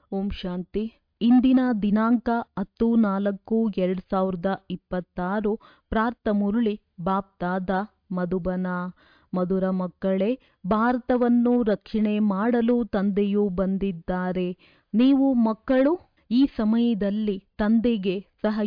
ಓಂ ಶಾಂತಿ ಇಂದಿನ ದಿನಾಂಕ ಹತ್ತು ನಾಲ್ಕು ಎರಡು ಸಾವಿರದ ಇಪ್ಪತ್ತಾರು ಪ್ರಾರ್ಥ ಮುರಳಿ ಬಾಪ್ತಾದ ಮಧುಬನ ಮಧುರ ಮಕ್ಕಳೇ ಭಾರತವನ್ನು ರಕ್ಷಣೆ ಮಾಡಲು ತಂದೆಯು ಬಂದಿದ್ದಾರೆ ನೀವು ಮಕ್ಕಳು ಈ ಸಮಯದಲ್ಲಿ ತಂದೆಗೆ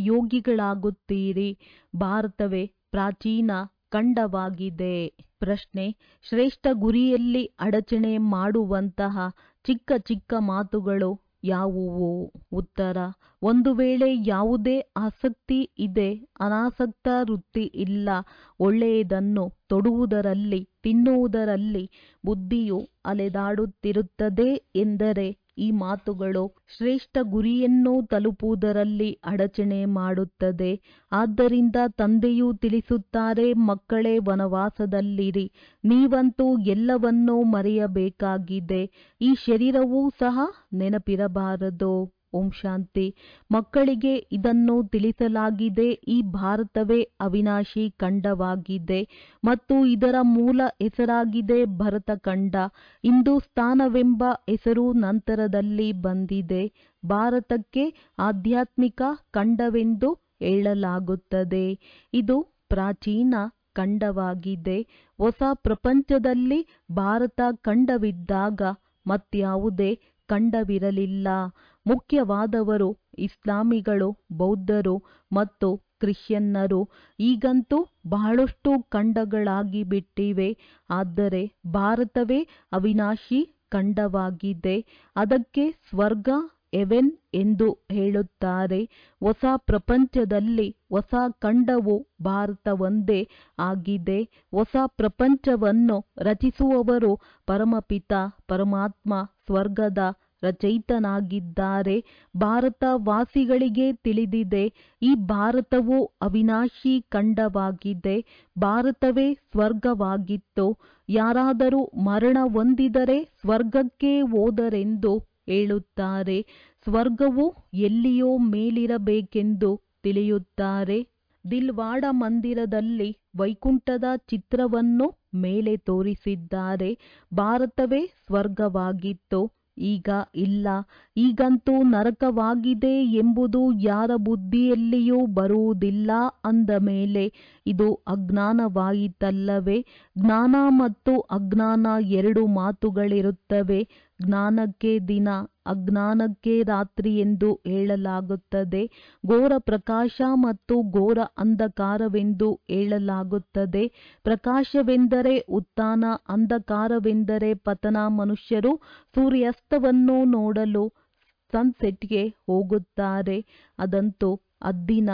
ಸಹಯೋಗಿಗಳಾಗುತ್ತೀರಿ ಭಾರತವೇ ಪ್ರಾಚೀನ ಖಂಡವಾಗಿದೆ ಪ್ರಶ್ನೆ ಶ್ರೇಷ್ಠ ಗುರಿಯಲ್ಲಿ ಅಡಚಣೆ ಮಾಡುವಂತಹ ಚಿಕ್ಕ ಚಿಕ್ಕ ಮಾತುಗಳು ಯಾವುವು ಉತ್ತರ ಒಂದು ವೇಳೆ ಯಾವುದೇ ಆಸಕ್ತಿ ಇದೆ ಅನಾಸಕ್ತ ವೃತ್ತಿ ಇಲ್ಲ ಒಳ್ಳೆಯದನ್ನು ತೊಡುವುದರಲ್ಲಿ ತಿನ್ನುವುದರಲ್ಲಿ ಬುದ್ಧಿಯು ಅಲೆದಾಡುತ್ತಿರುತ್ತದೆ ಎಂದರೆ ಈ ಮಾತುಗಳು ಶ್ರೇಷ್ಠ ಗುರಿಯನ್ನು ತಲುಪುವುದರಲ್ಲಿ ಅಡಚಣೆ ಮಾಡುತ್ತದೆ ಆದ್ದರಿಂದ ತಂದೆಯು ತಿಳಿಸುತ್ತಾರೆ ಮಕ್ಕಳೇ ವನವಾಸದಲ್ಲಿರಿ ನೀವಂತೂ ಎಲ್ಲವನ್ನೂ ಮರೆಯಬೇಕಾಗಿದೆ ಈ ಶರೀರವೂ ಸಹ ನೆನಪಿರಬಾರದು ಓಂ ಶಾಂತಿ ಮಕ್ಕಳಿಗೆ ಇದನ್ನು ತಿಳಿಸಲಾಗಿದೆ ಈ ಭಾರತವೇ ಅವಿನಾಶಿ ಖಂಡವಾಗಿದೆ ಮತ್ತು ಇದರ ಮೂಲ ಹೆಸರಾಗಿದೆ ಭರತ ಖಂಡ ಹಿಂದೂಸ್ತಾನವೆಂಬ ಹೆಸರು ನಂತರದಲ್ಲಿ ಬಂದಿದೆ ಭಾರತಕ್ಕೆ ಆಧ್ಯಾತ್ಮಿಕ ಖಂಡವೆಂದು ಹೇಳಲಾಗುತ್ತದೆ ಇದು ಪ್ರಾಚೀನ ಖಂಡವಾಗಿದೆ ಹೊಸ ಪ್ರಪಂಚದಲ್ಲಿ ಭಾರತ ಖಂಡವಿದ್ದಾಗ ಮತ್ಯಾವುದೇ ಖಂಡವಿರಲಿಲ್ಲ ಮುಖ್ಯವಾದವರು ಇಸ್ಲಾಮಿಗಳು ಬೌದ್ಧರು ಮತ್ತು ಕ್ರಿಶ್ಚಿಯನ್ನರು ಈಗಂತೂ ಬಹಳಷ್ಟು ಖಂಡಗಳಾಗಿ ಬಿಟ್ಟಿವೆ ಆದರೆ ಭಾರತವೇ ಅವಿನಾಶಿ ಖಂಡವಾಗಿದೆ ಅದಕ್ಕೆ ಸ್ವರ್ಗ ಎವೆನ್ ಎಂದು ಹೇಳುತ್ತಾರೆ ಹೊಸ ಪ್ರಪಂಚದಲ್ಲಿ ಹೊಸ ಖಂಡವು ಭಾರತ ಒಂದೇ ಆಗಿದೆ ಹೊಸ ಪ್ರಪಂಚವನ್ನು ರಚಿಸುವವರು ಪರಮಪಿತ ಪರಮಾತ್ಮ ಸ್ವರ್ಗದ ರಚಯಿತನಾಗಿದ್ದಾರೆ ಭಾರತ ವಾಸಿಗಳಿಗೆ ತಿಳಿದಿದೆ ಈ ಭಾರತವು ಅವಿನಾಶಿ ಖಂಡವಾಗಿದೆ ಭಾರತವೇ ಸ್ವರ್ಗವಾಗಿತ್ತು ಯಾರಾದರೂ ಮರಣ ಹೊಂದಿದರೆ ಸ್ವರ್ಗಕ್ಕೆ ಹೋದರೆಂದು ಹೇಳುತ್ತಾರೆ ಸ್ವರ್ಗವು ಎಲ್ಲಿಯೋ ಮೇಲಿರಬೇಕೆಂದು ತಿಳಿಯುತ್ತಾರೆ ದಿಲ್ವಾಡ ಮಂದಿರದಲ್ಲಿ ವೈಕುಂಠದ ಚಿತ್ರವನ್ನು ಮೇಲೆ ತೋರಿಸಿದ್ದಾರೆ ಭಾರತವೇ ಸ್ವರ್ಗವಾಗಿತ್ತು ಈಗ ಇಲ್ಲ ಈಗಂತೂ ನರಕವಾಗಿದೆ ಎಂಬುದು ಯಾರ ಬುದ್ಧಿಯಲ್ಲಿಯೂ ಬರುವುದಿಲ್ಲ ಅಂದ ಮೇಲೆ ಇದು ಅಜ್ಞಾನವಾಯಿತಲ್ಲವೇ ಜ್ಞಾನ ಮತ್ತು ಅಜ್ಞಾನ ಎರಡು ಮಾತುಗಳಿರುತ್ತವೆ ಜ್ಞಾನಕ್ಕೆ ದಿನ ಅಜ್ಞಾನಕ್ಕೆ ರಾತ್ರಿ ಎಂದು ಹೇಳಲಾಗುತ್ತದೆ ಘೋರ ಪ್ರಕಾಶ ಮತ್ತು ಘೋರ ಅಂಧಕಾರವೆಂದು ಹೇಳಲಾಗುತ್ತದೆ ಪ್ರಕಾಶವೆಂದರೆ ಉತ್ಥಾನ ಅಂಧಕಾರವೆಂದರೆ ಪತನ ಮನುಷ್ಯರು ಸೂರ್ಯಾಸ್ತವನ್ನು ನೋಡಲು ಸನ್ಸೆಟ್ಗೆ ಹೋಗುತ್ತಾರೆ ಅದಂತೂ ಅದ್ದಿನ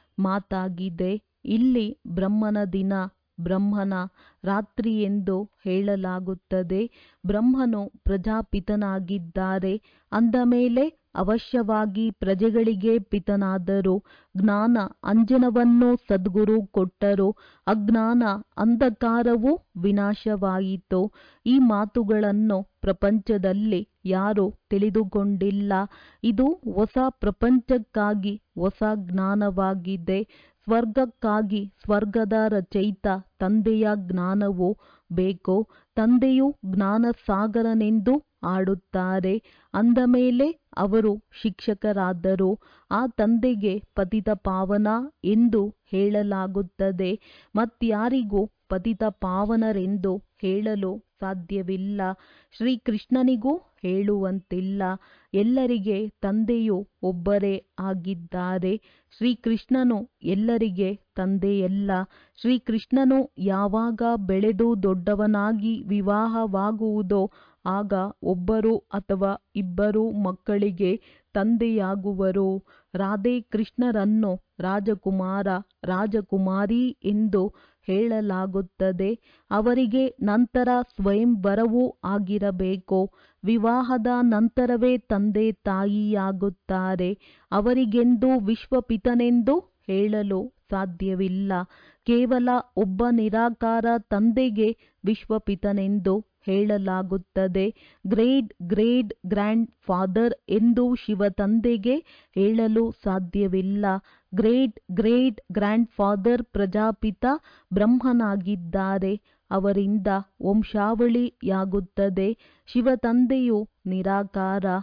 ಮಾತಾಗಿದೆ ಇಲ್ಲಿ ಬ್ರಹ್ಮನ ದಿನ ಬ್ರಹ್ಮನ ರಾತ್ರಿ ಎಂದು ಹೇಳಲಾಗುತ್ತದೆ ಬ್ರಹ್ಮನು ಪ್ರಜಾಪಿತನಾಗಿದ್ದಾರೆ ಅಂದ ಮೇಲೆ ಅವಶ್ಯವಾಗಿ ಪ್ರಜೆಗಳಿಗೆ ಪಿತನಾದರು ಜ್ಞಾನ ಅಂಜನವನ್ನು ಸದ್ಗುರು ಕೊಟ್ಟರು ಅಜ್ಞಾನ ಅಂಧಕಾರವು ವಿನಾಶವಾಯಿತು ಈ ಮಾತುಗಳನ್ನು ಪ್ರಪಂಚದಲ್ಲಿ ಯಾರು ತಿಳಿದುಕೊಂಡಿಲ್ಲ ಇದು ಹೊಸ ಪ್ರಪಂಚಕ್ಕಾಗಿ ಹೊಸ ಜ್ಞಾನವಾಗಿದೆ ಸ್ವರ್ಗಕ್ಕಾಗಿ ಸ್ವರ್ಗದ ರಚಯಿತ ತಂದೆಯ ಜ್ಞಾನವು ಬೇಕು ತಂದೆಯು ಜ್ಞಾನಸಾಗರನೆಂದು ಆಡುತ್ತಾರೆ ಅಂದ ಮೇಲೆ ಅವರು ಶಿಕ್ಷಕರಾದರು ಆ ತಂದೆಗೆ ಪತಿತ ಪಾವನ ಎಂದು ಹೇಳಲಾಗುತ್ತದೆ ಮತ್ಯಾರಿಗೂ ಪತಿತ ಪಾವನರೆಂದು ಹೇಳಲು ಸಾಧ್ಯವಿಲ್ಲ ಶ್ರೀಕೃಷ್ಣನಿಗೂ ಹೇಳುವಂತಿಲ್ಲ ಎಲ್ಲರಿಗೆ ತಂದೆಯು ಒಬ್ಬರೇ ಆಗಿದ್ದಾರೆ ಶ್ರೀಕೃಷ್ಣನು ಎಲ್ಲರಿಗೆ ತಂದೆಯಲ್ಲ ಶ್ರೀಕೃಷ್ಣನು ಯಾವಾಗ ಬೆಳೆದು ದೊಡ್ಡವನಾಗಿ ವಿವಾಹವಾಗುವುದೋ ಆಗ ಒಬ್ಬರು ಅಥವಾ ಇಬ್ಬರು ಮಕ್ಕಳಿಗೆ ತಂದೆಯಾಗುವರು ರಾಧೆ ಕೃಷ್ಣರನ್ನು ರಾಜಕುಮಾರ ರಾಜಕುಮಾರಿ ಎಂದು ಹೇಳಲಾಗುತ್ತದೆ ಅವರಿಗೆ ನಂತರ ಸ್ವಯಂವರವೂ ಆಗಿರಬೇಕು ವಿವಾಹದ ನಂತರವೇ ತಂದೆ ತಾಯಿಯಾಗುತ್ತಾರೆ ಅವರಿಗೆಂದು ವಿಶ್ವಪಿತನೆಂದು ಹೇಳಲು ಸಾಧ್ಯವಿಲ್ಲ ಕೇವಲ ಒಬ್ಬ ನಿರಾಕಾರ ತಂದೆಗೆ ವಿಶ್ವಪಿತನೆಂದು ಹೇಳಲಾಗುತ್ತದೆ ಗ್ರೇಟ್ ಗ್ರೇಟ್ ಗ್ರ್ಯಾಂಡ್ ಫಾದರ್ ಎಂದು ಶಿವ ತಂದೆಗೆ ಹೇಳಲು ಸಾಧ್ಯವಿಲ್ಲ great great grand father Prajapita ಬ್ರಹ್ಮನಾಗಿದ್ದಾರೆ ಅವರಿಂದ ವಂಶಾವಳಿಯಾಗುತ್ತದೆ ಶಿವ ತಂದೆಯು ನಿರಾಕಾರ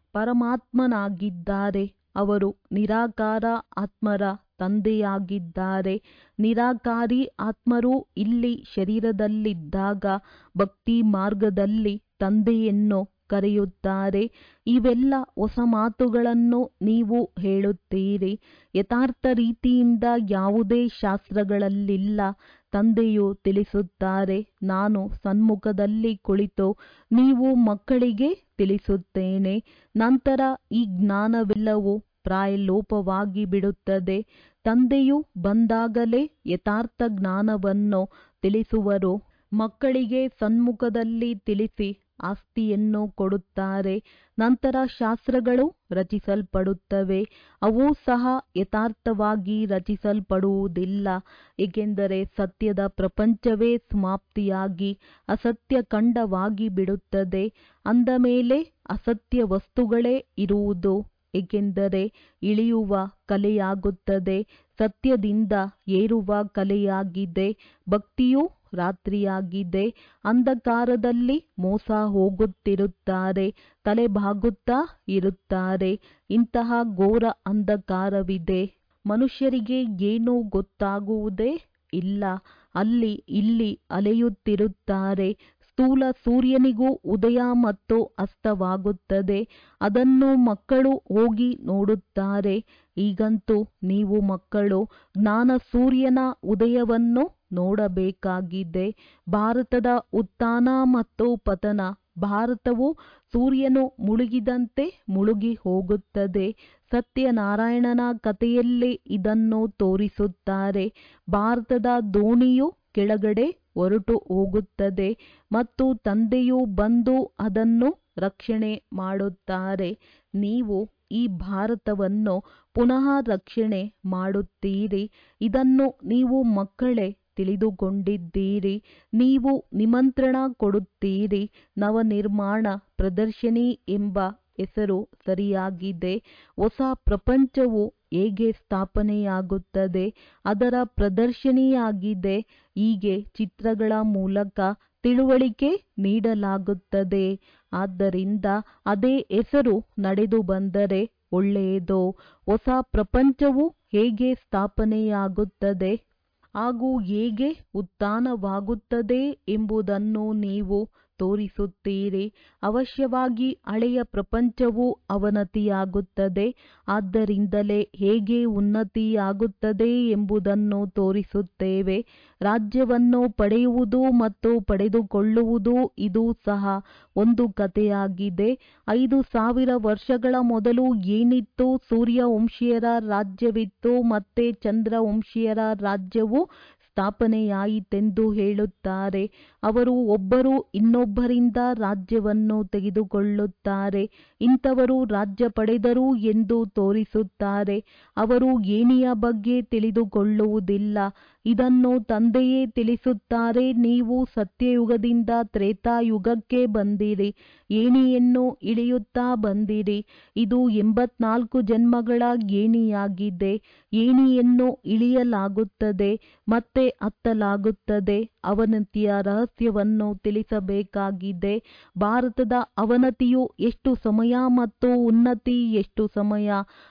ಪರಮಾತ್ಮನಾಗಿದ್ದಾರೆ ಅವರು ನಿರಾಕಾರ ಆತ್ಮರ ತಂದೆಯಾಗಿದ್ದಾರೆ ನಿರಾಕಾರಿ ಆತ್ಮರು ಇಲ್ಲಿ ಶರೀರದಲ್ಲಿದ್ದಾಗ ಭಕ್ತಿ ಮಾರ್ಗದಲ್ಲಿ ತಂದೆಯನ್ನು ಕರೆಯುತ್ತಾರೆ ಇವೆಲ್ಲ ಹೊಸ ಮಾತುಗಳನ್ನು ನೀವು ಹೇಳುತ್ತೀರಿ ಯಥಾರ್ಥ ರೀತಿಯಿಂದ ಯಾವುದೇ ಶಾಸ್ತ್ರಗಳಲ್ಲಿಲ್ಲ ತಂದೆಯು ತಿಳಿಸುತ್ತಾರೆ ನಾನು ಸನ್ಮುಖದಲ್ಲಿ ಕುಳಿತು ನೀವು ಮಕ್ಕಳಿಗೆ ತಿಳಿಸುತ್ತೇನೆ ನಂತರ ಈ ಜ್ಞಾನವೆಲ್ಲವೂ ಪ್ರಾಯಲೋಪವಾಗಿ ಬಿಡುತ್ತದೆ ತಂದೆಯು ಬಂದಾಗಲೇ ಯಥಾರ್ಥ ಜ್ಞಾನವನ್ನು ತಿಳಿಸುವರು ಮಕ್ಕಳಿಗೆ ಸನ್ಮುಖದಲ್ಲಿ ತಿಳಿಸಿ ಆಸ್ತಿಯನ್ನು ಕೊಡುತ್ತಾರೆ ನಂತರ ಶಾಸ್ತ್ರಗಳು ರಚಿಸಲ್ಪಡುತ್ತವೆ ಅವು ಸಹ ಯಥಾರ್ಥವಾಗಿ ರಚಿಸಲ್ಪಡುವುದಿಲ್ಲ ಏಕೆಂದರೆ ಸತ್ಯದ ಪ್ರಪಂಚವೇ ಸಮಾಪ್ತಿಯಾಗಿ ಅಸತ್ಯ ಖಂಡವಾಗಿ ಬಿಡುತ್ತದೆ ಅಂದ ಮೇಲೆ ಅಸತ್ಯ ವಸ್ತುಗಳೇ ಇರುವುದು ಏಕೆಂದರೆ ಇಳಿಯುವ ಕಲೆಯಾಗುತ್ತದೆ ಸತ್ಯದಿಂದ ಏರುವ ಕಲೆಯಾಗಿದೆ ಭಕ್ತಿಯು ರಾತ್ರಿಯಾಗಿದೆ ಅಂಧಕಾರದಲ್ಲಿ ಮೋಸ ಹೋಗುತ್ತಿರುತ್ತಾರೆ ತಲೆಬಾಗುತ್ತಾ ಇರುತ್ತಾರೆ ಇಂತಹ ಘೋರ ಅಂಧಕಾರವಿದೆ ಮನುಷ್ಯರಿಗೆ ಏನೂ ಗೊತ್ತಾಗುವುದೇ ಇಲ್ಲ ಅಲ್ಲಿ ಇಲ್ಲಿ ಅಲೆಯುತ್ತಿರುತ್ತಾರೆ ಸ್ಥೂಲ ಸೂರ್ಯನಿಗೂ ಉದಯ ಮತ್ತು ಅಸ್ತವಾಗುತ್ತದೆ ಅದನ್ನು ಮಕ್ಕಳು ಹೋಗಿ ನೋಡುತ್ತಾರೆ ಈಗಂತೂ ನೀವು ಮಕ್ಕಳು ಜ್ಞಾನ ಸೂರ್ಯನ ಉದಯವನ್ನು ನೋಡಬೇಕಾಗಿದೆ ಭಾರತದ ಉತ್ಥಾನ ಮತ್ತು ಪತನ ಭಾರತವು ಸೂರ್ಯನು ಮುಳುಗಿದಂತೆ ಮುಳುಗಿ ಹೋಗುತ್ತದೆ ಸತ್ಯನಾರಾಯಣನ ಕಥೆಯಲ್ಲಿ ಇದನ್ನು ತೋರಿಸುತ್ತಾರೆ ಭಾರತದ ದೋಣಿಯು ಕೆಳಗಡೆ ಹೊರಟು ಹೋಗುತ್ತದೆ ಮತ್ತು ತಂದೆಯು ಬಂದು ಅದನ್ನು ರಕ್ಷಣೆ ಮಾಡುತ್ತಾರೆ ನೀವು ಈ ಭಾರತವನ್ನು ಪುನಃ ರಕ್ಷಣೆ ಮಾಡುತ್ತೀರಿ ಇದನ್ನು ನೀವು ಮಕ್ಕಳೇ ತಿಳಿದುಕೊಂಡಿದ್ದೀರಿ ನೀವು ನಿಮಂತ್ರಣ ಕೊಡುತ್ತೀರಿ ನವನಿರ್ಮಾಣ ಪ್ರದರ್ಶನಿ ಎಂಬ ಹೆಸರು ಸರಿಯಾಗಿದೆ ಹೊಸ ಪ್ರಪಂಚವು ಹೇಗೆ ಸ್ಥಾಪನೆಯಾಗುತ್ತದೆ ಅದರ ಪ್ರದರ್ಶನಿಯಾಗಿದೆ ಹೀಗೆ ಚಿತ್ರಗಳ ಮೂಲಕ ತಿಳುವಳಿಕೆ ನೀಡಲಾಗುತ್ತದೆ ಆದ್ದರಿಂದ ಅದೇ ಹೆಸರು ನಡೆದು ಬಂದರೆ ಒಳ್ಳೆಯದು ಹೊಸ ಪ್ರಪಂಚವು ಹೇಗೆ ಸ್ಥಾಪನೆಯಾಗುತ್ತದೆ ಹಾಗೂ ಹೇಗೆ ಉತ್ಥಾನವಾಗುತ್ತದೆ ಎಂಬುದನ್ನು ನೀವು ತೋರಿಸುತ್ತೀರಿ ಅವಶ್ಯವಾಗಿ ಹಳೆಯ ಪ್ರಪಂಚವು ಅವನತಿಯಾಗುತ್ತದೆ ಆದ್ದರಿಂದಲೇ ಹೇಗೆ ಉನ್ನತಿಯಾಗುತ್ತದೆ ಎಂಬುದನ್ನು ತೋರಿಸುತ್ತೇವೆ ರಾಜ್ಯವನ್ನು ಪಡೆಯುವುದು ಮತ್ತು ಪಡೆದುಕೊಳ್ಳುವುದು ಇದು ಸಹ ಒಂದು ಕಥೆಯಾಗಿದೆ ಐದು ಸಾವಿರ ವರ್ಷಗಳ ಮೊದಲು ಏನಿತ್ತು ಸೂರ್ಯವಂಶೀಯರ ರಾಜ್ಯವಿತ್ತು ಮತ್ತೆ ಚಂದ್ರವಂಶೀಯರ ರಾಜ್ಯವು ಸ್ಥಾಪನೆಯಾಯಿತೆಂದು ಹೇಳುತ್ತಾರೆ ಅವರು ಒಬ್ಬರು ಇನ್ನೊಬ್ಬರಿಂದ ರಾಜ್ಯವನ್ನು ತೆಗೆದುಕೊಳ್ಳುತ್ತಾರೆ ಇಂಥವರು ರಾಜ್ಯ ಪಡೆದರು ಎಂದು ತೋರಿಸುತ್ತಾರೆ ಅವರು ಏಣಿಯ ಬಗ್ಗೆ ತಿಳಿದುಕೊಳ್ಳುವುದಿಲ್ಲ ಇದನ್ನು ತಂದೆಯೇ ತಿಳಿಸುತ್ತಾರೆ ನೀವು ಸತ್ಯಯುಗದಿಂದ ತ್ರೇತಾಯುಗಕ್ಕೆ ಬಂದಿರಿ ಏಣಿಯನ್ನು ಇಳಿಯುತ್ತಾ ಬಂದಿರಿ ಇದು ಎಂಬತ್ನಾಲ್ಕು ಜನ್ಮಗಳ ಏಣಿಯಾಗಿದೆ ಏಣಿಯನ್ನು ಇಳಿಯಲಾಗುತ್ತದೆ ಮತ್ತೆ ಹತ್ತಲಾಗುತ್ತದೆ ಅವನತಿಯ ರಹಸ್ಯವನ್ನು ತಿಳಿಸಬೇಕಾಗಿದೆ ಭಾರತದ ಅವನತಿಯು ಎಷ್ಟು ಸಮಯ ಮತ್ತು ಉನ್ನತಿ ಎಷ್ಟು ಸಮಯ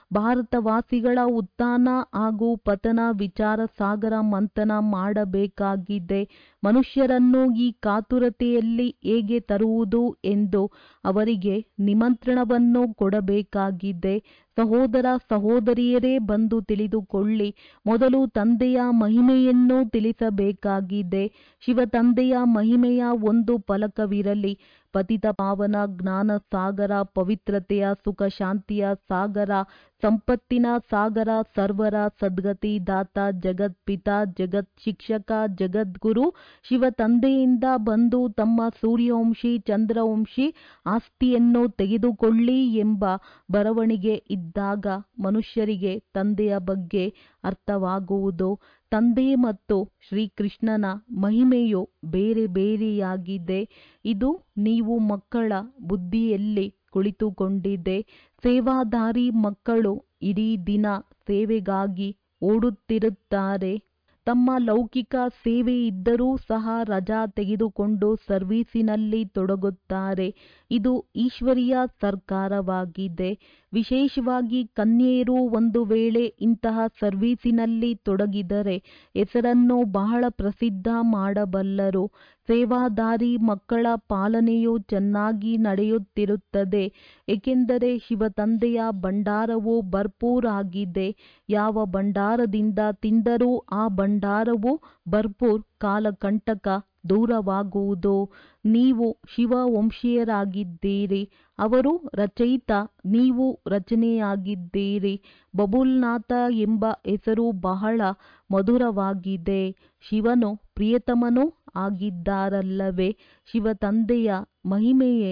ಭಾರತವಾಸಿಗಳ ಉತ್ಥಾನ ಹಾಗೂ ಪತನ ವಿಚಾರ ಸಾಗರ ಮಂಥನ ಮಾಡಬೇಕಾಗಿದೆ ಮನುಷ್ಯರನ್ನು ಈ ಕಾತುರತೆಯಲ್ಲಿ ಹೇಗೆ ತರುವುದು ಎಂದು ಅವರಿಗೆ ನಿಮಂತ್ರಣವನ್ನು ಕೊಡಬೇಕಾಗಿದೆ ಸಹೋದರ ಸಹೋದರಿಯರೇ ಬಂದು ತಿಳಿದುಕೊಳ್ಳಿ ಮೊದಲು ತಂದೆಯ ಮಹಿಮೆಯನ್ನು ತಿಳಿಸಬೇಕಾಗಿದೆ ಶಿವ ತಂದೆಯ ಮಹಿಮೆಯ ಒಂದು ಫಲಕವಿರಲಿ ಪತಿತ ಪಾವನ ಜ್ಞಾನ ಸಾಗರ ಪವಿತ್ರತೆಯ ಸುಖ ಶಾಂತಿಯ ಸಾಗರ ಸಂಪತ್ತಿನ ಸಾಗರ ಸರ್ವರ ಸದ್ಗತಿ ದಾತ ಜಗತ್ಪಿತ ಜಗತ್ ಶಿಕ್ಷಕ ಜಗದ್ಗುರು ಶಿವ ತಂದೆಯಿಂದ ಬಂದು ತಮ್ಮ ಸೂರ್ಯವಂಶಿ ಚಂದ್ರವಂಶಿ ಆಸ್ತಿಯನ್ನು ತೆಗೆದುಕೊಳ್ಳಿ ಎಂಬ ಬರವಣಿಗೆ ಇದ್ದಾಗ ಮನುಷ್ಯರಿಗೆ ತಂದೆಯ ಬಗ್ಗೆ ಅರ್ಥವಾಗುವುದು ತಂದೆ ಮತ್ತು ಶ್ರೀಕೃಷ್ಣನ ಮಹಿಮೆಯು ಬೇರೆ ಬೇರೆಯಾಗಿದೆ ಇದು ನೀವು ಮಕ್ಕಳ ಬುದ್ಧಿಯಲ್ಲಿ ಕುಳಿತುಕೊಂಡಿದೆ ಸೇವಾದಾರಿ ಮಕ್ಕಳು ಇಡೀ ದಿನ ಸೇವೆಗಾಗಿ ಓಡುತ್ತಿರುತ್ತಾರೆ ತಮ್ಮ ಲೌಕಿಕ ಸೇವೆ ಇದ್ದರೂ ಸಹ ರಜಾ ತೆಗೆದುಕೊಂಡು ಸರ್ವೀಸಿನಲ್ಲಿ ತೊಡಗುತ್ತಾರೆ ಇದು ಈಶ್ವರೀಯ ಸರ್ಕಾರವಾಗಿದೆ ವಿಶೇಷವಾಗಿ ಕನ್ಯೆಯರು ಒಂದು ವೇಳೆ ಇಂತಹ ಸರ್ವೀಸಿನಲ್ಲಿ ತೊಡಗಿದರೆ ಹೆಸರನ್ನು ಬಹಳ ಪ್ರಸಿದ್ಧ ಮಾಡಬಲ್ಲರು ಸೇವಾದಾರಿ ಮಕ್ಕಳ ಪಾಲನೆಯು ಚೆನ್ನಾಗಿ ನಡೆಯುತ್ತಿರುತ್ತದೆ ಏಕೆಂದರೆ ಶಿವತಂದೆಯ ಭಂಡಾರವು ಭರ್ಪೂರ್ ಆಗಿದೆ ಯಾವ ಭಂಡಾರದಿಂದ ತಿಂದರೂ ಆ ಭಂಡಾರವು ಭರ್ಪೂರ್ ಕಾಲಕಂಟಕ ದೂರವಾಗುವುದು ನೀವು ಶಿವವಂಶೀಯರಾಗಿದ್ದೀರಿ ಅವರು ರಚಯಿತ ನೀವು ರಚನೆಯಾಗಿದ್ದೀರಿ ಬಬುಲ್ನಾಥ ಎಂಬ ಹೆಸರು ಬಹಳ ಮಧುರವಾಗಿದೆ ಶಿವನು ಪ್ರಿಯತಮನೂ ಆಗಿದ್ದಾರಲ್ಲವೇ ಶಿವತಂದೆಯ ಮಹಿಮೆಯೇ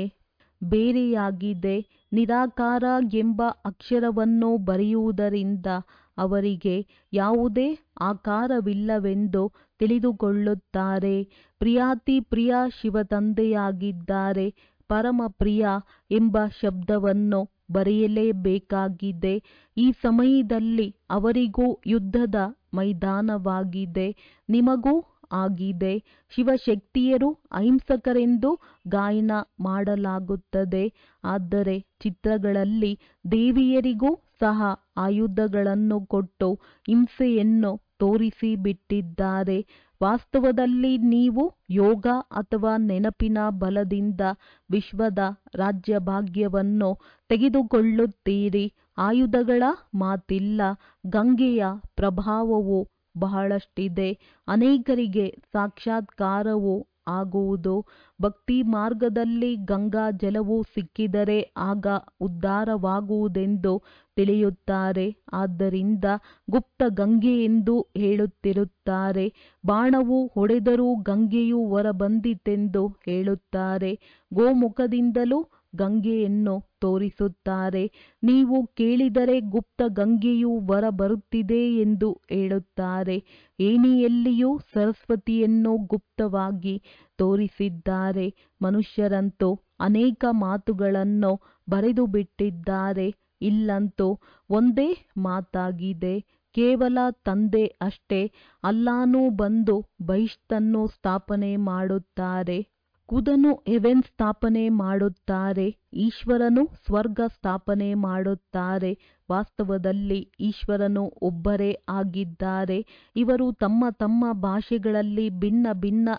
ಬೇರೆಯಾಗಿದೆ ನಿರಾಕಾರ ಎಂಬ ಅಕ್ಷರವನ್ನು ಬರೆಯುವುದರಿಂದ ಅವರಿಗೆ ಯಾವುದೇ ಆಕಾರವಿಲ್ಲವೆಂದು ತಿಳಿದುಕೊಳ್ಳುತ್ತಾರೆ ಪ್ರಿಯಾತಿ ಪ್ರಿಯ ಶಿವತಂದೆಯಾಗಿದ್ದಾರೆ ಪರಮ ಪ್ರಿಯ ಎಂಬ ಶಬ್ದವನ್ನು ಬರೆಯಲೇಬೇಕಾಗಿದೆ ಈ ಸಮಯದಲ್ಲಿ ಅವರಿಗೂ ಯುದ್ಧದ ಮೈದಾನವಾಗಿದೆ ನಿಮಗೂ ಆಗಿದೆ ಶಿವಶಕ್ತಿಯರು ಅಹಿಂಸಕರೆಂದು ಗಾಯನ ಮಾಡಲಾಗುತ್ತದೆ ಆದರೆ ಚಿತ್ರಗಳಲ್ಲಿ ದೇವಿಯರಿಗೂ ಸಹ ಆಯುಧಗಳನ್ನು ಕೊಟ್ಟು ಹಿಂಸೆಯನ್ನು ತೋರಿಸಿ ಬಿಟ್ಟಿದ್ದಾರೆ ವಾಸ್ತವದಲ್ಲಿ ನೀವು ಯೋಗ ಅಥವಾ ನೆನಪಿನ ಬಲದಿಂದ ವಿಶ್ವದ ರಾಜ್ಯಭಾಗ್ಯವನ್ನು ತೆಗೆದುಕೊಳ್ಳುತ್ತೀರಿ ಆಯುಧಗಳ ಮಾತಿಲ್ಲ ಗಂಗೆಯ ಪ್ರಭಾವವು ಬಹಳಷ್ಟಿದೆ ಅನೇಕರಿಗೆ ಸಾಕ್ಷಾತ್ಕಾರವು ಆಗುವುದು ಭಕ್ತಿ ಮಾರ್ಗದಲ್ಲಿ ಗಂಗಾ ಜಲವು ಸಿಕ್ಕಿದರೆ ಆಗ ಉದ್ಧಾರವಾಗುವುದೆಂದು ತಿಳಿಯುತ್ತಾರೆ ಆದ್ದರಿಂದ ಗುಪ್ತ ಗಂಗೆ ಎಂದು ಹೇಳುತ್ತಿರುತ್ತಾರೆ ಬಾಣವು ಹೊಡೆದರೂ ಗಂಗೆಯು ಹೊರಬಂದಿತೆಂದು ಹೇಳುತ್ತಾರೆ ಗೋಮುಖದಿಂದಲೂ ಗಂಗೆಯನ್ನು ತೋರಿಸುತ್ತಾರೆ ನೀವು ಕೇಳಿದರೆ ಗುಪ್ತ ಗಂಗೆಯು ಹೊರ ಬರುತ್ತಿದೆ ಎಂದು ಹೇಳುತ್ತಾರೆ ಏಣಿಯಲ್ಲಿಯೂ ಸರಸ್ವತಿಯನ್ನು ಗುಪ್ತವಾಗಿ ತೋರಿಸಿದ್ದಾರೆ ಮನುಷ್ಯರಂತೂ ಅನೇಕ ಮಾತುಗಳನ್ನು ಬರೆದು ಬಿಟ್ಟಿದ್ದಾರೆ ಇಲ್ಲಂತೂ ಒಂದೇ ಮಾತಾಗಿದೆ ಕೇವಲ ತಂದೆ ಅಷ್ಟೇ ಅಲ್ಲಾನು ಬಂದು ಬಹಿಷ್ತನ್ನು ಸ್ಥಾಪನೆ ಮಾಡುತ್ತಾರೆ ಖುದನು ಹೆವೆನ್ ಸ್ಥಾಪನೆ ಮಾಡುತ್ತಾರೆ ಈಶ್ವರನು ಸ್ವರ್ಗ ಸ್ಥಾಪನೆ ಮಾಡುತ್ತಾರೆ ವಾಸ್ತವದಲ್ಲಿ ಈಶ್ವರನು ಒಬ್ಬರೇ ಆಗಿದ್ದಾರೆ ಇವರು ತಮ್ಮ ತಮ್ಮ ಭಾಷೆಗಳಲ್ಲಿ ಭಿನ್ನ ಭಿನ್ನ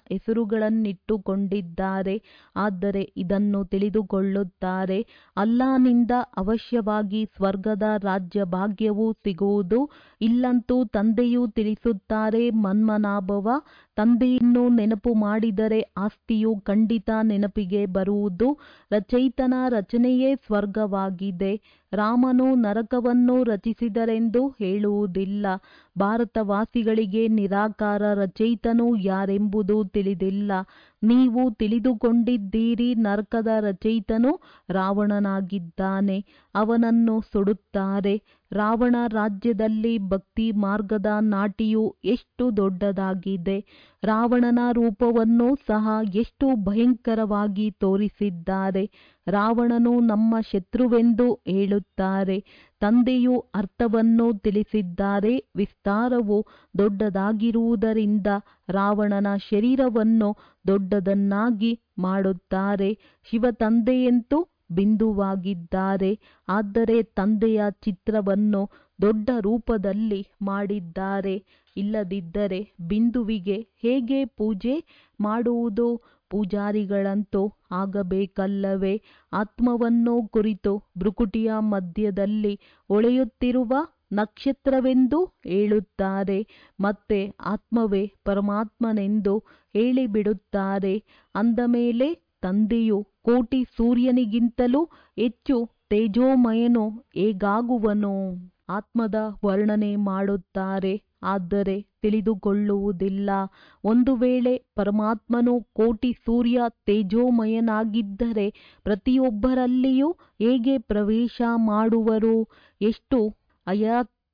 ಹೆಸರುಗಳನ್ನಿಟ್ಟುಕೊಂಡಿದ್ದಾರೆ ಆದರೆ ಇದನ್ನು ತಿಳಿದುಕೊಳ್ಳುತ್ತಾರೆ ಅಲ್ಲಾನಿಂದ ಅವಶ್ಯವಾಗಿ ಸ್ವರ್ಗದ ರಾಜ್ಯ ಭಾಗ್ಯವು ಸಿಗುವುದು ಇಲ್ಲಂತೂ ತಂದೆಯು ತಿಳಿಸುತ್ತಾರೆ ಮನ್ಮನಾಭವ ತಂದೆಯನ್ನು ನೆನಪು ಮಾಡಿದರೆ ಆಸ್ತಿಯು ಖಂಡಿತ ನೆನಪಿಗೆ ಬರುವುದು ರಚಯಿತನ ರಚನೆಯೇ ಸ್ವರ್ಗವಾಗಿದೆ ರಾಮನು ನರಕವನ್ನು ರಚಿಸಿದರೆಂದು ಹೇಳುವುದಿಲ್ಲ ಭಾರತವಾಸಿಗಳಿಗೆ ನಿರಾಕಾರ ರಚಯಿತನು ಯಾರೆಂಬುದು ತಿಳಿದಿಲ್ಲ ನೀವು ತಿಳಿದುಕೊಂಡಿದ್ದೀರಿ ನರಕದ ರಚಯಿತನು ರಾವಣನಾಗಿದ್ದಾನೆ ಅವನನ್ನು ಸುಡುತ್ತಾರೆ ರಾವಣ ರಾಜ್ಯದಲ್ಲಿ ಭಕ್ತಿ ಮಾರ್ಗದ ನಾಟಿಯು ಎಷ್ಟು ದೊಡ್ಡದಾಗಿದೆ ರಾವಣನ ರೂಪವನ್ನು ಸಹ ಎಷ್ಟು ಭಯಂಕರವಾಗಿ ತೋರಿಸಿದ್ದಾರೆ ರಾವಣನು ನಮ್ಮ ಶತ್ರುವೆಂದು ಹೇಳುತ್ತಾರೆ ತಂದೆಯು ಅರ್ಥವನ್ನು ತಿಳಿಸಿದ್ದಾರೆ ವಿಸ್ತಾರವು ದೊಡ್ಡದಾಗಿರುವುದರಿಂದ ರಾವಣನ ಶರೀರವನ್ನು ದೊಡ್ಡದನ್ನಾಗಿ ಮಾಡುತ್ತಾರೆ ಶಿವತಂದೆಯಂತೂ ಬಿಂದುವಾಗಿದ್ದಾರೆ ಆದರೆ ತಂದೆಯ ಚಿತ್ರವನ್ನು ದೊಡ್ಡ ರೂಪದಲ್ಲಿ ಮಾಡಿದ್ದಾರೆ ಇಲ್ಲದಿದ್ದರೆ ಬಿಂದುವಿಗೆ ಹೇಗೆ ಪೂಜೆ ಮಾಡುವುದು ಪೂಜಾರಿಗಳಂತೂ ಆಗಬೇಕಲ್ಲವೇ ಆತ್ಮವನ್ನು ಕುರಿತು ಭ್ರುಕುಟಿಯ ಮಧ್ಯದಲ್ಲಿ ಹೊಳೆಯುತ್ತಿರುವ ನಕ್ಷತ್ರವೆಂದು ಹೇಳುತ್ತಾರೆ ಮತ್ತೆ ಆತ್ಮವೇ ಪರಮಾತ್ಮನೆಂದು ಹೇಳಿಬಿಡುತ್ತಾರೆ ಅಂದ ಮೇಲೆ ತಂದೆಯು ಕೋಟಿ ಸೂರ್ಯನಿಗಿಂತಲೂ ಹೆಚ್ಚು ತೇಜೋಮಯನು ಹೇಗಾಗುವನು ಆತ್ಮದ ವರ್ಣನೆ ಮಾಡುತ್ತಾರೆ ಆದರೆ ತಿಳಿದುಕೊಳ್ಳುವುದಿಲ್ಲ ಒಂದು ವೇಳೆ ಪರಮಾತ್ಮನು ಕೋಟಿ ಸೂರ್ಯ ತೇಜೋಮಯನಾಗಿದ್ದರೆ ಪ್ರತಿಯೊಬ್ಬರಲ್ಲಿಯೂ ಹೇಗೆ ಪ್ರವೇಶ ಮಾಡುವರು ಎಷ್ಟು ಅಯಾ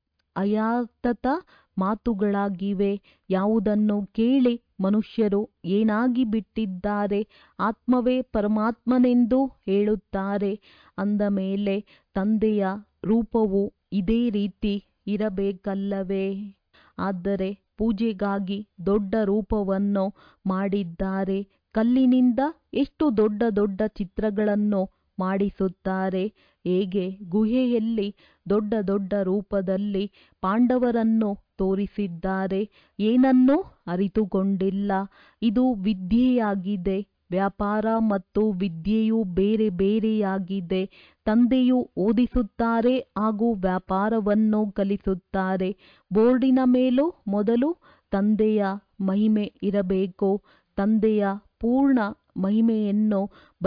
ಅಯಾತತ ಮಾತುಗಳಾಗಿವೆ ಯಾವುದನ್ನು ಕೇಳಿ ಮನುಷ್ಯರು ಏನಾಗಿ ಬಿಟ್ಟಿದ್ದಾರೆ ಆತ್ಮವೇ ಪರಮಾತ್ಮನೆಂದು ಹೇಳುತ್ತಾರೆ ಅಂದ ಮೇಲೆ ತಂದೆಯ ರೂಪವು ಇದೇ ರೀತಿ ಇರಬೇಕಲ್ಲವೇ ಆದರೆ ಪೂಜೆಗಾಗಿ ದೊಡ್ಡ ರೂಪವನ್ನು ಮಾಡಿದ್ದಾರೆ ಕಲ್ಲಿನಿಂದ ಎಷ್ಟು ದೊಡ್ಡ ದೊಡ್ಡ ಚಿತ್ರಗಳನ್ನು ಮಾಡಿಸುತ್ತಾರೆ ಹೇಗೆ ಗುಹೆಯಲ್ಲಿ ದೊಡ್ಡ ದೊಡ್ಡ ರೂಪದಲ್ಲಿ ಪಾಂಡವರನ್ನು ತೋರಿಸಿದ್ದಾರೆ ಏನನ್ನೂ ಅರಿತುಕೊಂಡಿಲ್ಲ ಇದು ವಿದ್ಯೆಯಾಗಿದೆ ವ್ಯಾಪಾರ ಮತ್ತು ವಿದ್ಯೆಯು ಬೇರೆ ಬೇರೆಯಾಗಿದೆ ತಂದೆಯು ಓದಿಸುತ್ತಾರೆ ಹಾಗೂ ವ್ಯಾಪಾರವನ್ನು ಕಲಿಸುತ್ತಾರೆ ಬೋರ್ಡಿನ ಮೇಲೂ ಮೊದಲು ತಂದೆಯ ಮಹಿಮೆ ಇರಬೇಕು ತಂದೆಯ ಪೂರ್ಣ ಮಹಿಮೆಯನ್ನು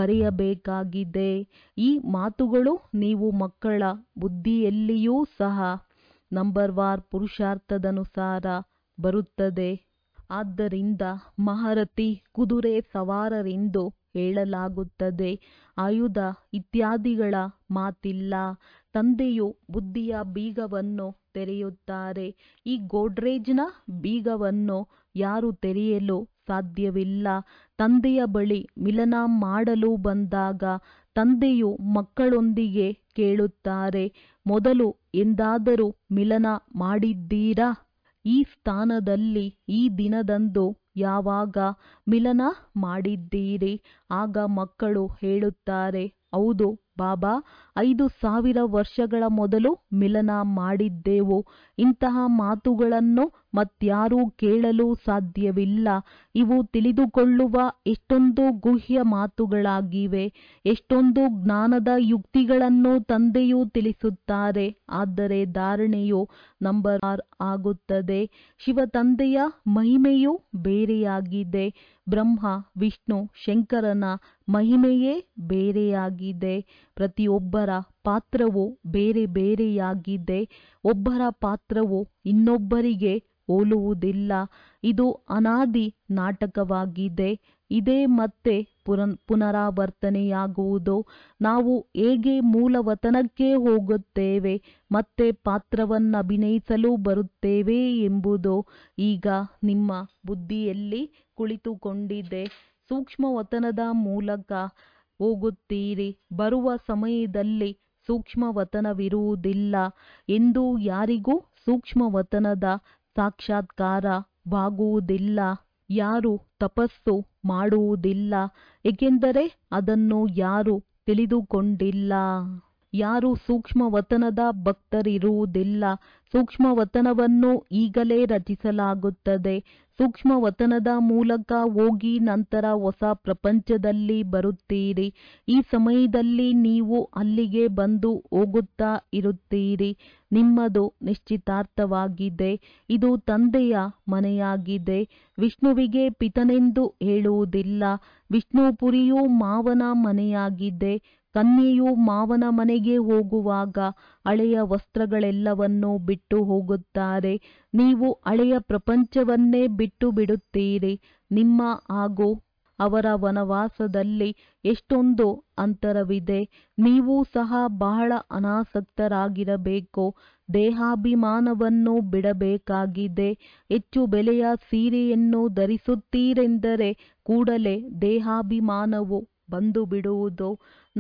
ಬರೆಯಬೇಕಾಗಿದೆ ಈ ಮಾತುಗಳು ನೀವು ಮಕ್ಕಳ ಬುದ್ಧಿಯಲ್ಲಿಯೂ ಸಹ ನಂಬರ್ ವಾರ್ ಪುರುಷಾರ್ಥದನುಸಾರ ಬರುತ್ತದೆ ಆದ್ದರಿಂದ ಮಹಾರಥಿ ಕುದುರೆ ಸವಾರರೆಂದು ಹೇಳಲಾಗುತ್ತದೆ ಆಯುಧ ಇತ್ಯಾದಿಗಳ ಮಾತಿಲ್ಲ ತಂದೆಯು ಬುದ್ಧಿಯ ಬೀಗವನ್ನು ತೆರೆಯುತ್ತಾರೆ ಈ ಗೋಡ್ರೇಜ್ನ ಬೀಗವನ್ನು ಯಾರು ತೆರೆಯಲು ಸಾಧ್ಯವಿಲ್ಲ ತಂದೆಯ ಬಳಿ ಮಿಲನ ಮಾಡಲು ಬಂದಾಗ ತಂದೆಯು ಮಕ್ಕಳೊಂದಿಗೆ ಕೇಳುತ್ತಾರೆ ಮೊದಲು ಎಂದಾದರೂ ಮಿಲನ ಮಾಡಿದ್ದೀರಾ ಈ ಸ್ಥಾನದಲ್ಲಿ ಈ ದಿನದಂದು ಯಾವಾಗ ಮಿಲನ ಮಾಡಿದ್ದೀರಿ ಆಗ ಮಕ್ಕಳು ಹೇಳುತ್ತಾರೆ ಹೌದು ಬಾಬಾ ಐದು ಸಾವಿರ ವರ್ಷಗಳ ಮೊದಲು ಮಿಲನ ಮಾಡಿದ್ದೆವು ಇಂತಹ ಮಾತುಗಳನ್ನು ಮತ್ಯಾರೂ ಕೇಳಲು ಸಾಧ್ಯವಿಲ್ಲ ಇವು ತಿಳಿದುಕೊಳ್ಳುವ ಎಷ್ಟೊಂದು ಗುಹ್ಯ ಮಾತುಗಳಾಗಿವೆ ಎಷ್ಟೊಂದು ಜ್ಞಾನದ ಯುಕ್ತಿಗಳನ್ನು ತಂದೆಯು ತಿಳಿಸುತ್ತಾರೆ ಆದರೆ ಧಾರಣೆಯು ನಂಬರ್ ಆರ್ ಆಗುತ್ತದೆ ಶಿವ ತಂದೆಯ ಮಹಿಮೆಯು ಬೇರೆಯಾಗಿದೆ ಬ್ರಹ್ಮ ವಿಷ್ಣು ಶಂಕರನ ಮಹಿಮೆಯೇ ಬೇರೆಯಾಗಿದೆ ಪ್ರತಿಯೊಬ್ಬರ ಪಾತ್ರವು ಬೇರೆ ಬೇರೆಯಾಗಿದೆ ಒಬ್ಬರ ಪಾತ್ರವು ಇನ್ನೊಬ್ಬರಿಗೆ ಹೋಲುವುದಿಲ್ಲ ಇದು ಅನಾದಿ ನಾಟಕವಾಗಿದೆ ಇದೇ ಮತ್ತೆ ಪುನರ್ ಪುನರಾವರ್ತನೆಯಾಗುವುದು ನಾವು ಹೇಗೆ ಮೂಲವತನಕ್ಕೆ ಹೋಗುತ್ತೇವೆ ಮತ್ತೆ ಪಾತ್ರವನ್ನಭಿನಯಿಸಲು ಬರುತ್ತೇವೆ ಎಂಬುದು ಈಗ ನಿಮ್ಮ ಬುದ್ಧಿಯಲ್ಲಿ ಕುಳಿತುಕೊಂಡಿದೆ ಸೂಕ್ಷ್ಮವತನದ ಮೂಲಕ ಹೋಗುತ್ತೀರಿ ಬರುವ ಸಮಯದಲ್ಲಿ ಸೂಕ್ಷ್ಮವತನವಿರುವುದಿಲ್ಲ ಎಂದು ಯಾರಿಗೂ ಸೂಕ್ಷ್ಮವತನದ ಸಾಕ್ಷಾತ್ಕಾರವಾಗುವುದಿಲ್ಲ ಯಾರು ತಪಸ್ಸು ಮಾಡುವುದಿಲ್ಲ ಏಕೆಂದರೆ ಅದನ್ನು ಯಾರು ತಿಳಿದುಕೊಂಡಿಲ್ಲ ಯಾರು ಸೂಕ್ಷ್ಮವತನದ ಭಕ್ತರಿರುವುದಿಲ್ಲ ಸೂಕ್ಷ್ಮವತನವನ್ನು ಈಗಲೇ ರಚಿಸಲಾಗುತ್ತದೆ ಸೂಕ್ಷ್ಮವತನದ ಮೂಲಕ ಹೋಗಿ ನಂತರ ಹೊಸ ಪ್ರಪಂಚದಲ್ಲಿ ಬರುತ್ತೀರಿ ಈ ಸಮಯದಲ್ಲಿ ನೀವು ಅಲ್ಲಿಗೆ ಬಂದು ಹೋಗುತ್ತಾ ಇರುತ್ತೀರಿ ನಿಮ್ಮದು ನಿಶ್ಚಿತಾರ್ಥವಾಗಿದೆ ಇದು ತಂದೆಯ ಮನೆಯಾಗಿದೆ ವಿಷ್ಣುವಿಗೆ ಪಿತನೆಂದು ಹೇಳುವುದಿಲ್ಲ ವಿಷ್ಣುಪುರಿಯು ಮಾವನ ಮನೆಯಾಗಿದೆ ಕನ್ಯೆಯು ಮಾವನ ಮನೆಗೆ ಹೋಗುವಾಗ ಹಳೆಯ ವಸ್ತ್ರಗಳೆಲ್ಲವನ್ನೂ ಬಿಟ್ಟು ಹೋಗುತ್ತಾರೆ ನೀವು ಹಳೆಯ ಪ್ರಪಂಚವನ್ನೇ ಬಿಟ್ಟು ಬಿಡುತ್ತೀರಿ ನಿಮ್ಮ ಹಾಗೂ ಅವರ ವನವಾಸದಲ್ಲಿ ಎಷ್ಟೊಂದು ಅಂತರವಿದೆ ನೀವು ಸಹ ಬಹಳ ಅನಾಸಕ್ತರಾಗಿರಬೇಕು ದೇಹಾಭಿಮಾನವನ್ನು ಬಿಡಬೇಕಾಗಿದೆ ಹೆಚ್ಚು ಬೆಲೆಯ ಸೀರೆಯನ್ನು ಧರಿಸುತ್ತೀರೆಂದರೆ ಕೂಡಲೇ ದೇಹಾಭಿಮಾನವು ಬಂದು ಬಿಡುವುದು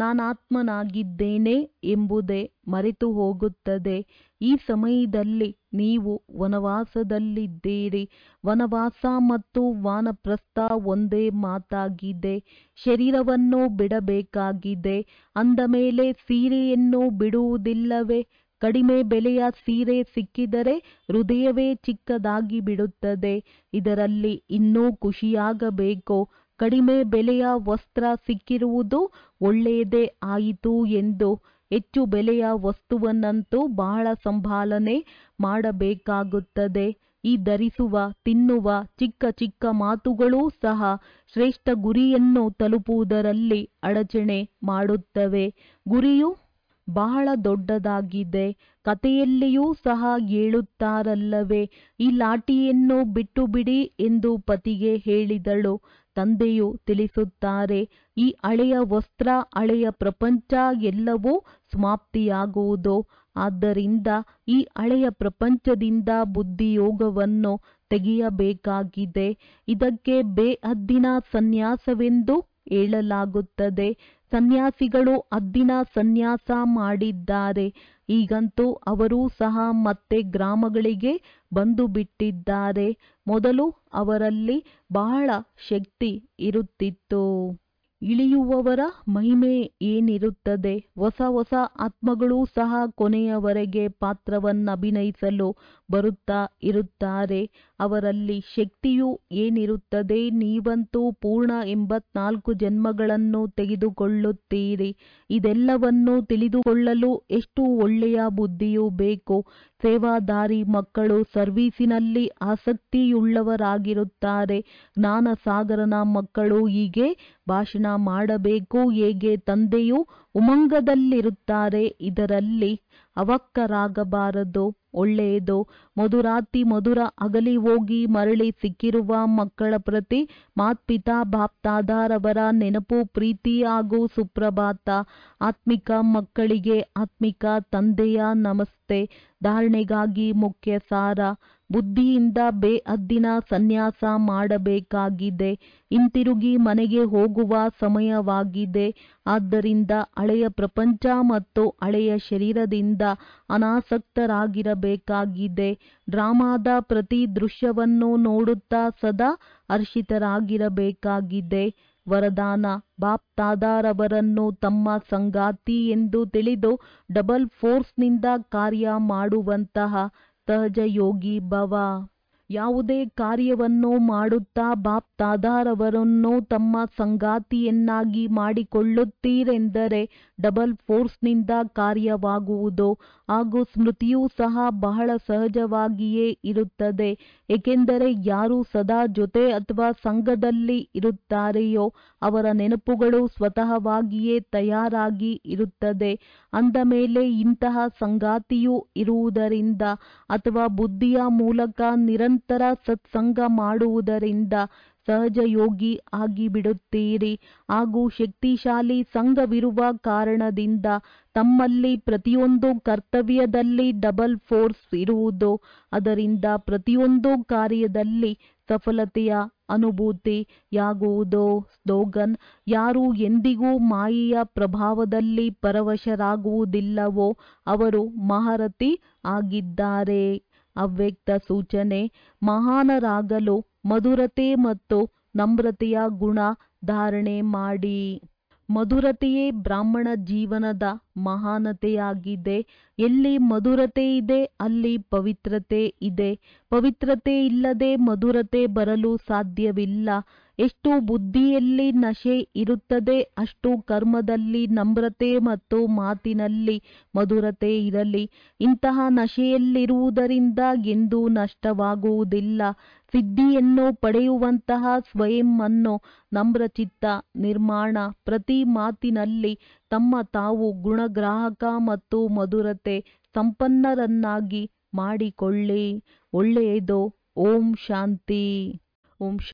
ನಾನಾತ್ಮನಾಗಿದ್ದೇನೆ ಎಂಬುದೇ ಮರೆತು ಹೋಗುತ್ತದೆ ಈ ಸಮಯದಲ್ಲಿ ನೀವು ವನವಾಸದಲ್ಲಿದ್ದೀರಿ ವನವಾಸ ಮತ್ತು ವಾನಪ್ರಸ್ಥ ಒಂದೇ ಮಾತಾಗಿದೆ ಶರೀರವನ್ನು ಬಿಡಬೇಕಾಗಿದೆ ಅಂದ ಮೇಲೆ ಸೀರೆಯನ್ನು ಬಿಡುವುದಿಲ್ಲವೇ ಕಡಿಮೆ ಬೆಲೆಯ ಸೀರೆ ಸಿಕ್ಕಿದರೆ ಹೃದಯವೇ ಚಿಕ್ಕದಾಗಿ ಬಿಡುತ್ತದೆ ಇದರಲ್ಲಿ ಇನ್ನೂ ಖುಷಿಯಾಗಬೇಕು ಕಡಿಮೆ ಬೆಲೆಯ ವಸ್ತ್ರ ಸಿಕ್ಕಿರುವುದು ಒಳ್ಳೆಯದೇ ಆಯಿತು ಎಂದು ಹೆಚ್ಚು ಬೆಲೆಯ ವಸ್ತುವನ್ನಂತೂ ಬಹಳ ಸಂಭಾಲನೆ ಮಾಡಬೇಕಾಗುತ್ತದೆ ಈ ಧರಿಸುವ ತಿನ್ನುವ ಚಿಕ್ಕ ಚಿಕ್ಕ ಮಾತುಗಳೂ ಸಹ ಶ್ರೇಷ್ಠ ಗುರಿಯನ್ನು ತಲುಪುವುದರಲ್ಲಿ ಅಡಚಣೆ ಮಾಡುತ್ತವೆ ಗುರಿಯು ಬಹಳ ದೊಡ್ಡದಾಗಿದೆ ಕಥೆಯಲ್ಲಿಯೂ ಸಹ ಹೇಳುತ್ತಾರಲ್ಲವೇ ಈ ಲಾಠಿಯನ್ನು ಬಿಟ್ಟು ಬಿಡಿ ಎಂದು ಪತಿಗೆ ಹೇಳಿದಳು ತಂದೆಯು ತಿಳಿಸುತ್ತಾರೆ ಈ ಹಳೆಯ ವಸ್ತ್ರ ಹಳೆಯ ಪ್ರಪಂಚ ಎಲ್ಲವೂ ಸಮಾಪ್ತಿಯಾಗುವುದು ಆದ್ದರಿಂದ ಈ ಹಳೆಯ ಪ್ರಪಂಚದಿಂದ ಬುದ್ಧಿಯೋಗವನ್ನು ತೆಗೆಯಬೇಕಾಗಿದೆ ಇದಕ್ಕೆ ಬೇಹದ್ದಿನ ಸನ್ಯಾಸವೆಂದು ಹೇಳಲಾಗುತ್ತದೆ ಸನ್ಯಾಸಿಗಳು ಹದ್ದಿನ ಸನ್ಯಾಸ ಮಾಡಿದ್ದಾರೆ ಈಗಂತೂ ಅವರೂ ಸಹ ಮತ್ತೆ ಗ್ರಾಮಗಳಿಗೆ ಬಂದು ಬಿಟ್ಟಿದ್ದಾರೆ ಮೊದಲು ಅವರಲ್ಲಿ ಬಹಳ ಶಕ್ತಿ ಇರುತ್ತಿತ್ತು ಇಳಿಯುವವರ ಮಹಿಮೆ ಏನಿರುತ್ತದೆ ಹೊಸ ಹೊಸ ಆತ್ಮಗಳೂ ಸಹ ಕೊನೆಯವರೆಗೆ ಪಾತ್ರವನ್ನಭಿನಯಿಸಲು ಬರುತ್ತಾ ಇರುತ್ತಾರೆ ಅವರಲ್ಲಿ ಶಕ್ತಿಯು ಏನಿರುತ್ತದೆ ನೀವಂತೂ ಪೂರ್ಣ ಎಂಬತ್ನಾಲ್ಕು ಜನ್ಮಗಳನ್ನು ತೆಗೆದುಕೊಳ್ಳುತ್ತೀರಿ ಇದೆಲ್ಲವನ್ನು ತಿಳಿದುಕೊಳ್ಳಲು ಎಷ್ಟು ಒಳ್ಳೆಯ ಬುದ್ಧಿಯು ಬೇಕು ಸೇವಾದಾರಿ ಮಕ್ಕಳು ಸರ್ವೀಸಿನಲ್ಲಿ ಆಸಕ್ತಿಯುಳ್ಳವರಾಗಿರುತ್ತಾರೆ ಜ್ಞಾನಸಾಗರನ ಮಕ್ಕಳು ಹೀಗೆ ಭಾಷಣ ಮಾಡಬೇಕು ಹೇಗೆ ತಂದೆಯು ಉಮಂಗದಲ್ಲಿರುತ್ತಾರೆ ಇದರಲ್ಲಿ ಅವಕ್ಕರಾಗಬಾರದು ಒಳ್ಳೆಯದು ಮಧುರಾತಿ ಮಧುರ ಅಗಲಿ ಹೋಗಿ ಮರಳಿ ಸಿಕ್ಕಿರುವ ಮಕ್ಕಳ ಪ್ರತಿ ಮಾತ್ಪಿತಾ ಬಾಪ್ತಾದಾರವರ ನೆನಪು ಪ್ರೀತಿ ಹಾಗೂ ಸುಪ್ರಭಾತ ಆತ್ಮಿಕ ಮಕ್ಕಳಿಗೆ ಆತ್ಮಿಕ ತಂದೆಯ ನಮಸ್ತೆ ಧಾರಣೆಗಾಗಿ ಮುಖ್ಯ ಸಾರ ಬುದ್ಧಿಯಿಂದ ಬೇಹದ್ದಿನ ಸನ್ಯಾಸ ಮಾಡಬೇಕಾಗಿದೆ ಹಿಂತಿರುಗಿ ಮನೆಗೆ ಹೋಗುವ ಸಮಯವಾಗಿದೆ ಆದ್ದರಿಂದ ಹಳೆಯ ಪ್ರಪಂಚ ಮತ್ತು ಹಳೆಯ ಶರೀರದಿಂದ ಅನಾಸಕ್ತರಾಗಿರಬೇಕಾಗಿದೆ ಡ್ರಾಮಾದ ಪ್ರತಿ ದೃಶ್ಯವನ್ನು ನೋಡುತ್ತಾ ಸದಾ ಹರ್ಷಿತರಾಗಿರಬೇಕಾಗಿದೆ ವರದಾನ ಬಾಪ್ ತಾದಾರವರನ್ನು ತಮ್ಮ ಸಂಗಾತಿ ಎಂದು ತಿಳಿದು ಡಬಲ್ ಫೋರ್ಸ್ನಿಂದ ಕಾರ್ಯ ಮಾಡುವಂತಹ ಸಹಜ ಯೋಗಿ ಭವ ಯಾವುದೇ ಕಾರ್ಯವನ್ನು ಮಾಡುತ್ತಾ ಬಾಪ್ ತಾದಾರವರನ್ನು ತಮ್ಮ ಸಂಗಾತಿಯನ್ನಾಗಿ ಮಾಡಿಕೊಳ್ಳುತ್ತೀರೆಂದರೆ ಡಬಲ್ ಫೋರ್ಸ್ನಿಂದ ಕಾರ್ಯವಾಗುವುದು ಹಾಗೂ ಸ್ಮೃತಿಯೂ ಸಹ ಬಹಳ ಸಹಜವಾಗಿಯೇ ಇರುತ್ತದೆ ಏಕೆಂದರೆ ಯಾರು ಸದಾ ಜೊತೆ ಅಥವಾ ಸಂಘದಲ್ಲಿ ಇರುತ್ತಾರೆಯೋ ಅವರ ನೆನಪುಗಳು ಸ್ವತಃವಾಗಿಯೇ ತಯಾರಾಗಿ ಇರುತ್ತದೆ ಅಂದ ಮೇಲೆ ಇಂತಹ ಸಂಗಾತಿಯು ಇರುವುದರಿಂದ ಅಥವಾ ಬುದ್ಧಿಯ ಮೂಲಕ ನಿರಂತರ ಸತ್ಸಂಗ ಮಾಡುವುದರಿಂದ ಸಹಜ ಯೋಗಿ ಆಗಿಬಿಡುತ್ತೀರಿ ಹಾಗೂ ಶಕ್ತಿಶಾಲಿ ಸಂಘವಿರುವ ಕಾರಣದಿಂದ ತಮ್ಮಲ್ಲಿ ಪ್ರತಿಯೊಂದು ಕರ್ತವ್ಯದಲ್ಲಿ ಡಬಲ್ ಫೋರ್ಸ್ ಇರುವುದು ಅದರಿಂದ ಪ್ರತಿಯೊಂದು ಕಾರ್ಯದಲ್ಲಿ ಸಫಲತೆಯ ಅನುಭೂತಿಯಾಗುವುದು ಸ್ಲೋಗನ್ ಯಾರು ಎಂದಿಗೂ ಮಾಯೆಯ ಪ್ರಭಾವದಲ್ಲಿ ಪರವಶರಾಗುವುದಿಲ್ಲವೋ ಅವರು ಮಹಾರಥಿ ಆಗಿದ್ದಾರೆ ಅವ್ಯಕ್ತ ಸೂಚನೆ ಮಹಾನರಾಗಲು ಮಧುರತೆ ಮತ್ತು ನಮ್ರತೆಯ ಗುಣ ಧಾರಣೆ ಮಾಡಿ ಮಧುರತೆಯೇ ಬ್ರಾಹ್ಮಣ ಜೀವನದ ಮಹಾನತೆಯಾಗಿದೆ ಎಲ್ಲಿ ಮಧುರತೆ ಇದೆ ಅಲ್ಲಿ ಪವಿತ್ರತೆ ಇದೆ ಪವಿತ್ರತೆ ಇಲ್ಲದೆ ಮಧುರತೆ ಬರಲು ಸಾಧ್ಯವಿಲ್ಲ ಎಷ್ಟು ಬುದ್ಧಿಯಲ್ಲಿ ನಶೆ ಇರುತ್ತದೆ ಅಷ್ಟು ಕರ್ಮದಲ್ಲಿ ನಮ್ರತೆ ಮತ್ತು ಮಾತಿನಲ್ಲಿ ಮಧುರತೆ ಇರಲಿ ಇಂತಹ ನಶೆಯಲ್ಲಿರುವುದರಿಂದ ಎಂದೂ ನಷ್ಟವಾಗುವುದಿಲ್ಲ ಸಿದ್ಧಿಯನ್ನು ಪಡೆಯುವಂತಹ ಸ್ವಯಂ ಅನ್ನು ನಮ್ರಚಿತ್ತ ನಿರ್ಮಾಣ ಪ್ರತಿ ಮಾತಿನಲ್ಲಿ ತಮ್ಮ ತಾವು ಗುಣಗ್ರಾಹಕ ಮತ್ತು ಮಧುರತೆ ಸಂಪನ್ನರನ್ನಾಗಿ ಮಾಡಿಕೊಳ್ಳಿ ಒಳ್ಳೆಯದು ಓಂ ಶಾಂತಿ ಓಂ